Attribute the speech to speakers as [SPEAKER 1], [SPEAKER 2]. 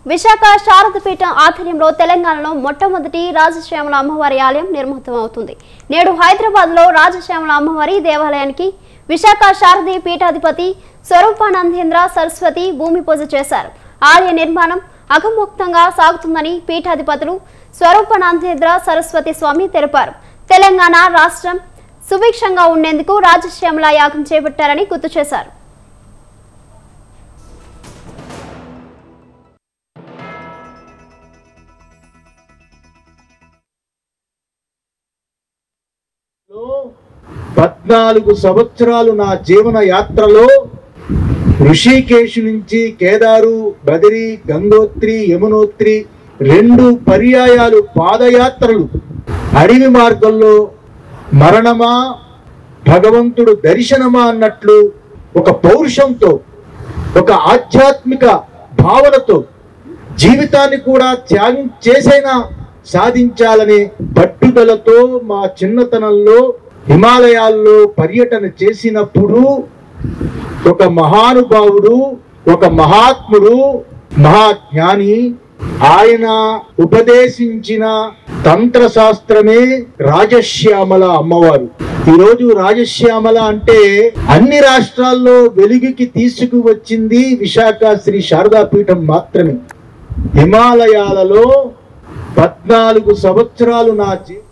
[SPEAKER 1] విశాఖ శారదపీఠం ఆధ్వర్యంలో తెలంగాణలో మొట్టమొదటి రాజశ్యామల అమ్మవారి ఆలయం నిర్మితం అవుతుంది నేడు హైదరాబాద్ లో రాజశ్యామల అమ్మవారి దేవాలయానికి విశాఖ శారదీ పీఠాధిపతి స్వరూపానందేంద్ర సరస్వతి భూమి పూజ చేశారు ఆలయ నిర్మాణం అగమోక్తంగా సాగుతుందని పీఠాధిపతులు స్వరూపానందేంద్ర సరస్వతి స్వామి తెలిపారు తెలంగాణ రాష్ట్రం సుభిక్షంగా ఉండేందుకు రాజశ్యామల యాగం చేపట్టారని గుర్తు చేశారు
[SPEAKER 2] లో పద్నాలుగు సంవత్సరాలు నా జీవన యాత్రలో ఋషికేశ్ నుంచి కేదారు బదిరి గంగోత్రి యమునోత్రి రెండు పర్యాయాలు పాదయాత్రలు అడవి మార్గంలో మరణమా భగవంతుడు దర్శనమా అన్నట్లు ఒక పౌరుషంతో ఒక ఆధ్యాత్మిక భావనతో జీవితాన్ని కూడా త్యాగం చేసైనా సాధించాలనే పట్టుదలతో మా చిన్నతనంలో హిమాలయాల్లో పర్యటన చేసినప్పుడు ఒక మహానుభావుడు ఒక మహాత్ముడు మహాజ్ఞాని ఆయన ఉపదేశించిన తంత్రశాస్త్రమే రాజశ్యామల అమ్మవారు ఈరోజు రాజశ్యామల అంటే అన్ని రాష్ట్రాల్లో వెలుగుకి తీసుకువచ్చింది విశాఖ శ్రీ శారదాపీఠం మాత్రమే హిమాలయాలలో పద్నాలుగు సంవత్సరాలు నా జీవితం